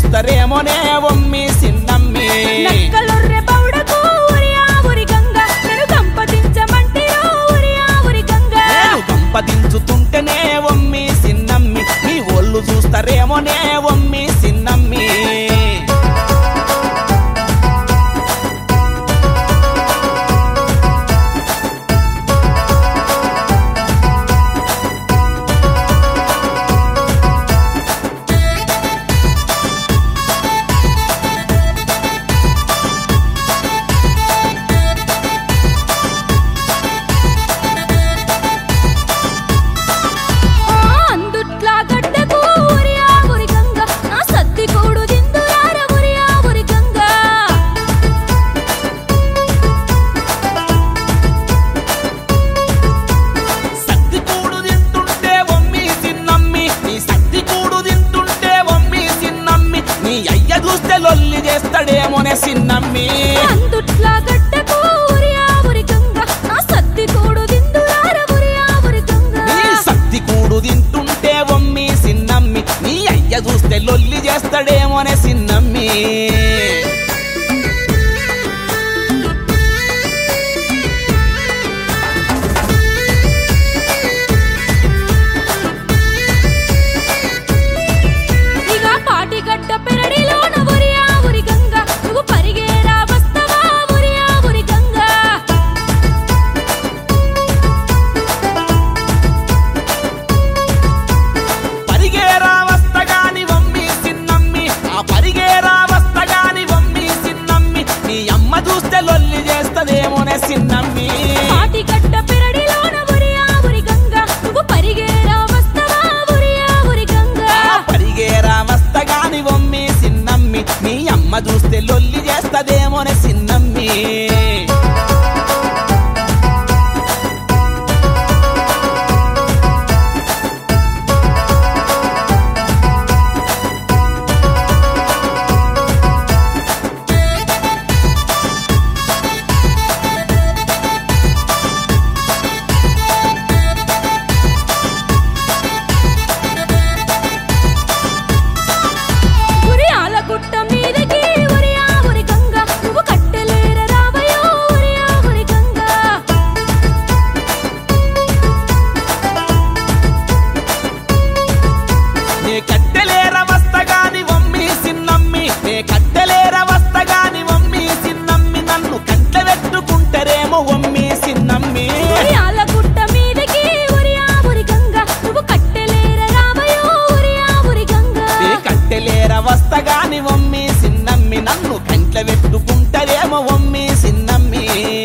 చూస్తారేమోనే ఒమ్మి సిన్నమ్మి నక్కలొర్రె పౌడకు ఉరియా ఉరి గంగ నేను కంపదించమంటిరో ఉరియా ఉరి గంగ నేను గంపదించుతుంటేనే ఒమ్మి సిన్నమ్మి మీ ఒళ్ళు చూస్తారేమోనే ఒమ్మి సిన్నమ్మి ఆ అందుట్లా గడ్డకు ఉరియా ఉరి గంగ నా సద్ది కూడు దిందురార ఉరియా ఉరి గంగ సత్తి కూడు తింటుంటే ఒమ్మి సిన్నమ్మి నీ సత్తి కూడు తింటుంటే ఒమ్మి సిన్నమ్మి నీ అయ్య చూస్తే లొల్లి చేస్తాడేమోనే సిన్నమ్మి అందుట్లా గడ్డకు ఉరియా ఉరి గంగ నా సద్ది కూడు దిందురార ఉరియా ఉరి గంగ నీ సత్తి కూడు తింటుంటే ఒమ్మి సిన్నమ్మి నీ అయ్య చూస్తే లొల్లి చేస్తాడేమోనే సిన్నమ్మి ఇక పాటిగడ్డ పెరడిలోన ఉరియా ఉరి గంగ నువ్వు పరిగేరా వస్తవా ఉరియా ఉరి గంగ పరిగేరా వస్తగాని వమ్మి సిన్నమ్మి ఆ పరిగేరా వస్తగాని వమ్మి సిన్నమ్మి నీ అమ్మ చూస్తే లొల్లి చేస్తదేమోనే సిన్నమ్మి పాటిగడ్డ పెరడిలోన ఉరియా ఉరి గంగ నువ్వు పరిగేరా వస్తవా ఉరియా ఉరి గంగ ఆ పరిగేరా వస్తగాని వమ్మి సిన్నమ్మి నీ అమ్మ చూస్తే లొల్లి చేస్తదేమోనే సిన్నమ్మి ఇక పాటిగడ్డ పెరడిలోన ఉరియా ఉరి గంగ నువ్వు పరిగేరా వస్తవా ఉరియా ఉరి గంగ పాటిగడ్డ పెరడిలోన ఉరియా ఉరి గంగ నువ్వు పరిగేరా వస్తవా ఉరియా ఉరి గంగ పరిగేరా వస్తగాని వమ్మి సిన్నమ్మి నీ అమ్మ చూస్తే లొల్లి చేస్తదేమోనే సిన్నమ్మి ఉరియాల గుట్ట మీదకి ఉరియా ఉరి గంగ నువ్వు కట్టెలేర రావయో ఉరియా ఉరి గంగ నే కట్టెలేర వస్తగాని వమ్మి సిన్నమ్మి నే కట్టెలేర వస్తగాని వమ్మి సిన్నమ్మి నన్ను కంట పెట్టుకుంటారేమో వమ్మి సిన్నమ్మి ఉరియాల గుట్ట మీదకి ఉరియా ఉరి గంగ నువ్వు కట్టెలేర రావయో ఉరియా ఉరి గంగ నే కట్టెలేర వస్తగాని వమ్మి సిన్నమ్మి నన్ను కంట్ల పెట్టుకుంటారేమో వమ్మి సిన్నమ్మి